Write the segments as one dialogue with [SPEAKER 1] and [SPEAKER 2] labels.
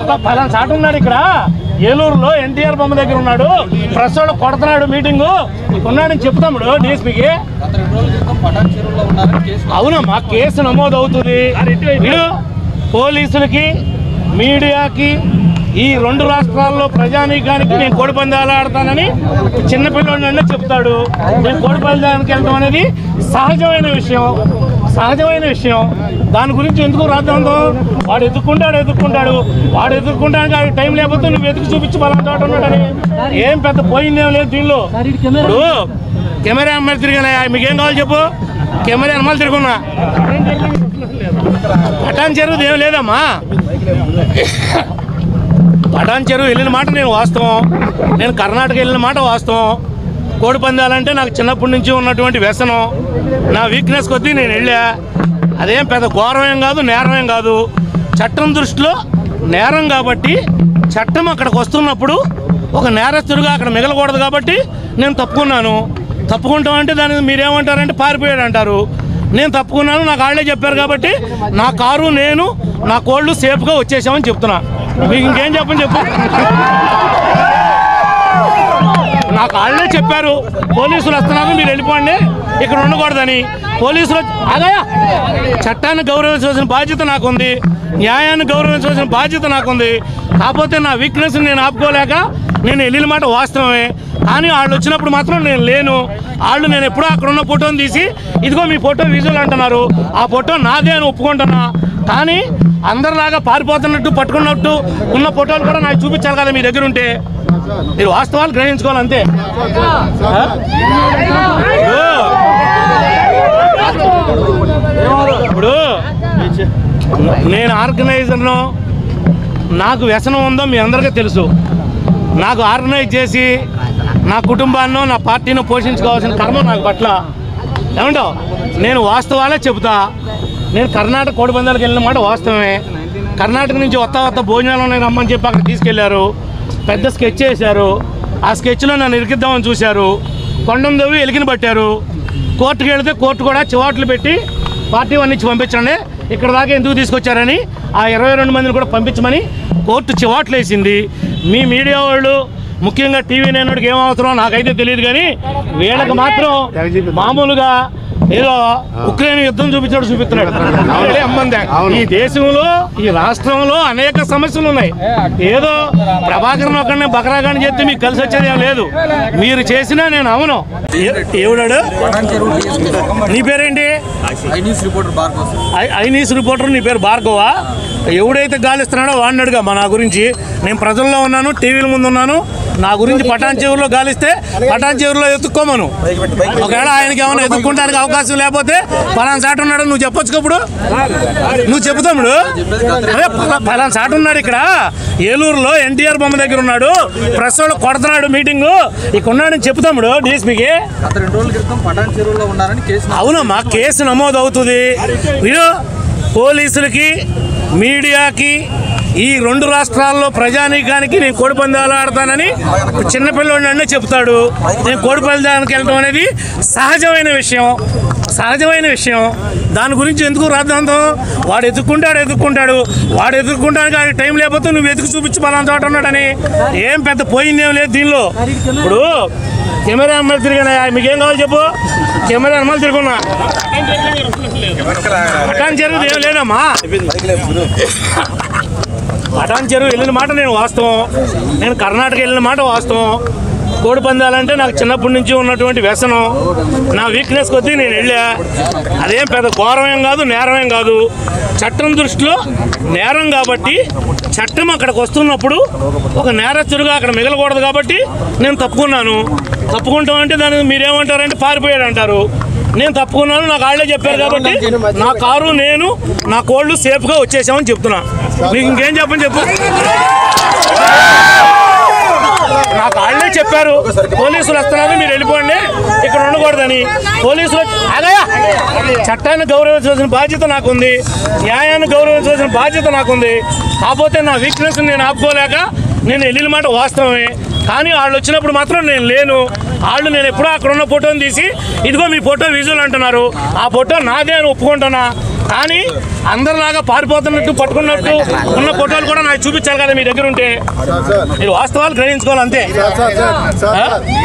[SPEAKER 1] పలానా చాట ఉన్నాడు ఇక్కడ ఏలూరులో ఎన్టీఆర్ బొమ్మ దగ్గర ఉన్నాడు ప్రెస్ వాళ్ళు కొడుతున్నాడు మీటింగ్ ఉన్నాడని చెప్తాముడు డిఎస్పీకి
[SPEAKER 2] గత రెండు రోజుల క్రితం పటాన్ చెరువులో ఉన్నారని కేసు
[SPEAKER 1] అవునమ్మా కేసు నమోదు అవుతుంది వీడు పోలీసులకి మీడియాకి ఈ రెండు రాష్ట్రాల్లో ప్రజానీకానికి నేను కోడి పందాలు ఆడతానని చిన్నపిల్లడినన్నా చెప్తాడు నేను కోడి పందానికి వెళ్తాం అనేది సహజమైన విషయం సహజమైన విషయం దాని గురించి ఎందుకు రాద్దాంతం వాడు ఎదుక్కుంటాడు ఎదుక్కుంటాడు వాడు ఎదుక్కుంటానికి ఆ టైం లేకపోతే నువ్వు ఎదుకు చూపించి పలానా ఉన్నాడని ఏం పెద్ద పోయిందేం లేదు దీనిలో ఇప్పుడు కెమెరా అమ్మాయి తిరిగానే మీకేం కావాలి చెప్పు కెమెరా అమ్మాయిలు తిరుగున్నా పటాన్ చెరువు ఏం లేదమ్మా పటాన్ చెరువు వెళ్ళిన మాట నేను వాస్తవం నేను కర్ణాటక వెళ్ళిన మాట వాస్తవం కోడి పందాలంటే నాకు చిన్నప్పటి నుంచి ఉన్నటువంటి వ్యసనం నా వీక్నెస్ కొద్దీ నేను వెళ్ళా అదేం పెద్ద ఘోరమేం కాదు నేరమేం కాదు చట్టం దృష్టిలో నేరం కాబట్టి చట్టం అక్కడికి వస్తున్నప్పుడు ఒక నేరస్తుడిగా అక్కడ మిగలకూడదు కాబట్టి నేను తప్పుకున్నాను తప్పుకుంటాం అంటే దాన్ని మీరేమంటారంటే పారిపోయాడు అంటారు నేను తప్పుకున్నాను నాకు వాళ్ళే చెప్పారు కాబట్టి నా కారు నేను నా కోళ్ళు సేఫ్గా వచ్చేసామని చెప్తున్నా మీకు ఇంకేం చెప్పని చెప్పు నాకు వాళ్ళే చెప్పారు పోలీసులు వస్తున్నారు మీరు వెళ్ళిపోండి ఇక్కడ ఉండకూడదని పోలీసులు అదయా చట్టాన్ని గౌరవించవలసిన బాధ్యత నాకుంది న్యాయాన్ని గౌరవించవలసిన బాధ్యత నాకుంది కాకపోతే నా వీక్నెస్ నేను ఆపుకోలేక నేను వెళ్ళిన మాట వాస్తవమే కానీ వాళ్ళు వచ్చినప్పుడు మాత్రం నేను లేను వాళ్ళు నేను ఎప్పుడో అక్కడ ఉన్న ఫోటోని తీసి ఇదిగో మీ ఫోటో విజువల్ అంటున్నారు ఆ ఫోటో నాదే అని ఒప్పుకుంటున్నా కానీ అందరిలాగా పారిపోతున్నట్టు పట్టుకున్నట్టు ఉన్న ఫోటోలు కూడా నాకు చూపించాలి కదా మీ దగ్గర ఉంటే మీరు వాస్తవాలు గ్రహించుకోవాలి అంతే ఆ? ఇప్పుడు ఇప్పుడు నేను ఆర్గనైజర్ను నాకు వ్యసనం ఉందో మీ అందరికీ తెలుసు నాకు ఆర్గనైజ్ చేసి నా కుటుంబాన్నో నా పార్టీని పోషించుకోవాల్సిన కర్మ నాకు పట్ల ఏమంటావు నేను వాస్తవాలే చెబుతా నేను కర్ణాటక కోడిపందాలకు వెళ్ళిన మాట వాస్తవమే కర్ణాటక నుంచి వత్త వత్త భోజనాలు ఉన్నాయి రమ్మని చెప్పి అక్కడ తీసుకెళ్లారు పెద్ద స్కెచ్ చేశారు ఆ స్కెచ్లో నన్ను ఇరికిద్దామని చూశారు కొండం దవ్వి ఎలికిన పట్టారు కోర్టుకి వెళితే కోర్టు కూడా చివాట్లు పెట్టి పార్టీ వన్ ఇచ్చి పంపించండి ఇక్కడ దాకా ఎందుకు తీసుకొచ్చారని ఆ ఇరవై రెండు మందిని కూడా పంపించమని కోర్టు చివాట్లు వేసింది మీ మీడియా వాళ్ళు ముఖ్యంగా టీవీ నేనుడికి ఏం అవసరం నాకైతే తెలియదు కానీ వీళ్ళకి మాత్రం మామూలుగా ఏదో ఉక్రెయిన్ యుద్ధం చూపించాడు చూపిస్తున్నాడు వీళ్ళే అమ్మందే. ఈ దేశంలో ఈ రాష్ట్రంలో అనేక సమస్యలు ఉన్నాయి ఏదో ప్రభాకరన్ ఒక్కడిని బకరాగాని చేస్తే మీకు కలిసి వచ్చేది ఏం లేదు మీరు చేసినా నేను అవును ఏ- ఏవిడాడు
[SPEAKER 2] పటాన్ చెరువు డిఎస్పీ
[SPEAKER 1] నీ పేరేంటి
[SPEAKER 2] ఐ న్యూస్ రిపోర్టర్ బార్కోస్
[SPEAKER 1] ఐ- ఐ న్యూస్ రిపోర్టర్ నీ పేరు భార్గవా ఎవడైతే గాలిస్తున్నాడో వాడిని అడుగా మా నా గురించి నేను ప్రజల్లో ఉన్నాను టీవీల ముందు ఉన్నాను నా గురించి పటాన్ చెవుల్లో గాలిస్తే పటాన్ చెవుల్లో ఎత్తుక్కోమను ఒకవేళ ఆయనకి ఏమైనా ఎత్తుక్కుంటానికి అవకాశం లేకపోతే పలానా చాట ఉన్నాడు నువ్వు చెప్పొచ్చు ఇప్పుడు నువ్వు చెబుతాముడు అదే పలా- పలానా చాట ఉన్నాడు ఇక్కడ ఏలూరులో ఎన్టీఆర్ బొమ్మ దగ్గర ఉన్నాడు ప్రెస్ వాళ్ళు కొడుతున్నాడు మీటింగ్ ఇక్కడ ఉన్నాడని చెప్తాముడు డిఎస్పీకి
[SPEAKER 2] గత రెండు రోజుల క్రితం పటాన్ చెరువులో ఉన్నారని కేసు నమోదు
[SPEAKER 1] అవునమ్మా కేసు నమోదు అవుతుంది వీడు పోలీసులకి మీడియాకి ఈ రెండు రాష్ట్రాల్లో ప్రజానీకానికి నేను కోడి పందాలు ఆడతానని చిన్నపిల్లవాడిని అన్నీ చెప్తాడు నేను కోడి పందానికి వెళ్ళడం అనేది సహజమైన విషయం సహజమైన విషయం దాని గురించి ఎందుకు రాద్దాంతం వాడు ఎదుక్కుంటాడు ఎదుక్కుంటాడు వాడు ఎదుర్కొంటానికి ఆ టైం లేకపోతే నువ్వు ఎదుకు చూపించి పలానా చోట ఉన్నాడని ఏం పెద్ద పోయిందేం లేదు దీనిలో ఇప్పుడు కెమెరా అమ్మాయిలు తిరిగానే మీకేం కావాలి చెప్పు కెమెరా అమ్మాయిలు తిరుగున్నా పటాన్ చెరువు ఏం లేదమ్మా పటాన్ చెరువు వెళ్ళిన మాట నేను వాస్తవం నేను కర్ణాటక వెళ్ళిన మాట వాస్తవం కోడి పందాలంటే నాకు చిన్నప్పటి నుంచి ఉన్నటువంటి వ్యసనం నా వీక్నెస్ కొద్దీ నేను వెళ్ళా అదేం పెద్ద ఘోరమేం కాదు నేరమేం కాదు చట్టం దృష్టిలో నేరం కాబట్టి చట్టం అక్కడికి వస్తున్నప్పుడు ఒక నేరస్తుడిగా అక్కడ మిగలకూడదు కాబట్టి నేను తప్పుకున్నాను తప్పుకుంటాం అంటే దాన్ని మీరేమంటారంటే పారిపోయాడు అంటారు నేను తప్పుకున్నాను నాకు వాళ్ళే చెప్పారు కాబట్టి నా కారు నేను నా కోళ్ళు సేఫ్గా వచ్చేసామని చెప్తున్నా మీకు ఇంకేం చెప్పని చెప్పు నాకు వాళ్ళే చెప్పారు పోలీసులు వస్తున్నారు మీరు వెళ్ళిపోండి ఇక్కడ ఉండకూడదని పోలీసులు అదయా చట్టాన్ని గౌరవించవలసిన బాధ్యత నాకుంది న్యాయాన్ని గౌరవించవలసిన బాధ్యత నాకుంది కాకపోతే నా వీక్నెస్ నేను ఆపుకోలేక నేను వెళ్ళిన మాట వాస్తవమే కానీ వాళ్ళు వచ్చినప్పుడు మాత్రం నేను లేను వాళ్ళు నేను ఎప్పుడో అక్కడ ఉన్న ఫోటోని తీసి ఇదిగో మీ ఫోటో విజువల్ అంటున్నారు ఆ ఫోటో నాదే అని ఒప్పుకుంటున్నా కానీ అందరిలాగా పారిపోతున్నట్టు పట్టుకున్నట్టు ఉన్న ఫోటోలు కూడా నాకు చూపించాలి కదా మీ దగ్గర ఉంటే మీరు వాస్తవాలు గ్రహించుకోవాలి అంతే ఆ?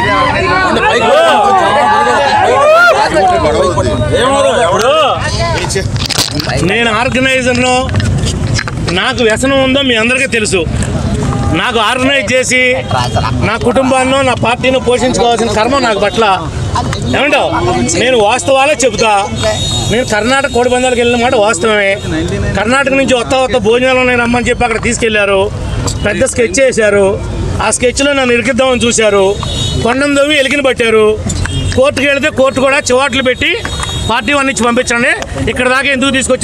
[SPEAKER 1] ఇప్పుడు నేను ఆర్గనైజర్ను నాకు వ్యసనం ఉందో మీ అందరికీ తెలుసు నాకు ఆర్గనైజ్ చేసి నా కుటుంబాన్ని నా పార్టీని పోషించుకోవాల్సిన కర్మ నాకు పట్ల ఏమంటావు నేను వాస్తవాలే చెబుతా నేను కర్ణాటక కోడిపందాలకు వెళ్ళిన మాట వాస్తవమే కర్ణాటక నుంచి వస్తా వస్తా భోజనాలు ఉన్నాయి రమ్మని చెప్పి అక్కడ తీసుకెళ్లారు పెద్ద స్కెచ్ చేశారు ఆ స్కెచ్లో నన్ను ఇరికిద్దామని చూశారు కొండం దవ్వి ఎలికిన పట్టారు కోర్టుకి వెళితే కోర్టు కూడా చివాట్లు పెట్టి పార్టీ వన్ ఇచ్చి పంపించండి ఇక్కడ దాకా ఎందుకు తీసుకొచ్చి